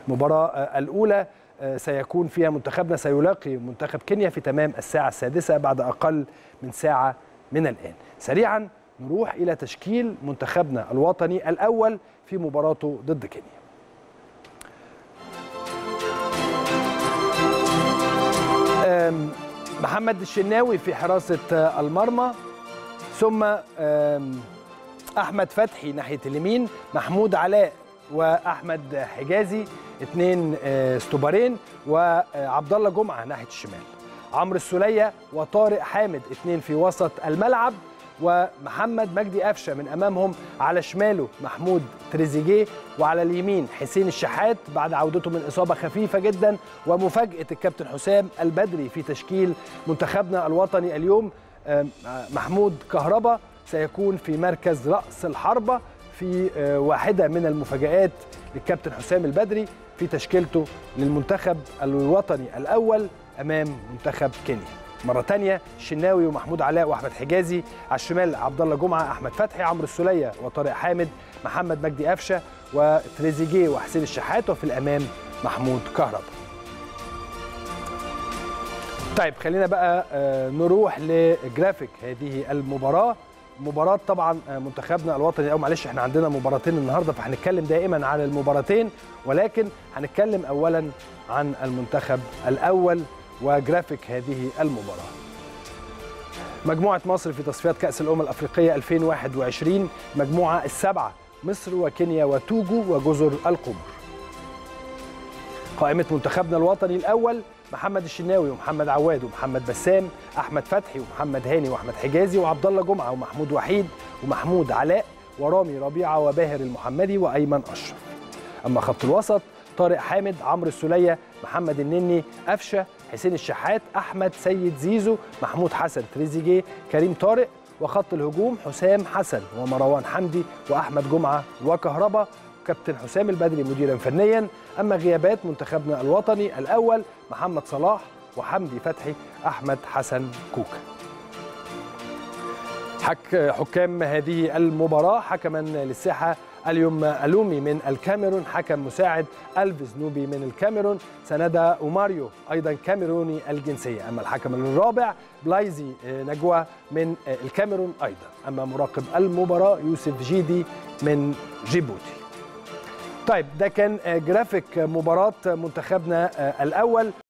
المباراه الاولى سيكون فيها منتخبنا سيلاقي منتخب كينيا في تمام الساعه السادسه بعد اقل من ساعه من الان سريعا نروح الى تشكيل منتخبنا الوطني الاول في مباراته ضد كينيا محمد الشناوي في حراسه المرمى ثم احمد فتحي ناحيه اليمين محمود علاء واحمد حجازي اثنين استوبارين وعبد الله جمعه ناحيه الشمال عمرو السوليه وطارق حامد اثنين في وسط الملعب ومحمد مجدي قفشه من امامهم على شماله محمود تريزيجيه وعلى اليمين حسين الشحات بعد عودته من اصابه خفيفه جدا ومفاجاه الكابتن حسام البدري في تشكيل منتخبنا الوطني اليوم محمود كهربا سيكون في مركز راس الحربه في واحده من المفاجات للكابتن حسام البدري في تشكيلته للمنتخب الوطني الاول امام منتخب كينيا مره ثانيه الشناوي ومحمود علاء واحمد حجازي على الشمال عبد الله جمعه احمد فتحي عمرو السوليه وطارق حامد محمد مجدي قفشه وتريزيجيه وحسين الشحات وفي الامام محمود كهربا طيب خلينا بقى نروح لجرافيك هذه المباراه مباراة طبعا منتخبنا الوطني او معلش احنا عندنا مباراتين النهارده فهنتكلم دائما عن المباراتين ولكن هنتكلم اولا عن المنتخب الاول وجرافيك هذه المباراة مجموعة مصر في تصفيات كأس الأمم الأفريقية 2021 مجموعة السبعة مصر وكينيا وتوجو وجزر القمر قائمة منتخبنا الوطني الأول محمد الشناوي ومحمد عواد ومحمد بسام احمد فتحي ومحمد هاني واحمد حجازي وعبد الله جمعه ومحمود وحيد ومحمود علاء ورامي ربيعه وباهر المحمدي وايمن اشرف اما خط الوسط طارق حامد عمرو السوليه محمد النني قفشه حسين الشحات احمد سيد زيزو محمود حسن تريزيجيه كريم طارق وخط الهجوم حسام حسن ومروان حمدي واحمد جمعه وكهربا كابتن حسام البدري مديرا فنيا اما غيابات منتخبنا الوطني الاول محمد صلاح وحمدي فتحي احمد حسن كوكا حك حكام هذه المباراه حكما للساحه اليوم الومي من الكاميرون حكم مساعد الفيز نوبي من الكاميرون سندا اوماريو ايضا كاميروني الجنسيه اما الحكم الرابع بلايزي نجوى من الكاميرون ايضا اما مراقب المباراه يوسف جيدي من جيبوتي طيب ده كان جرافيك مباراة منتخبنا الأول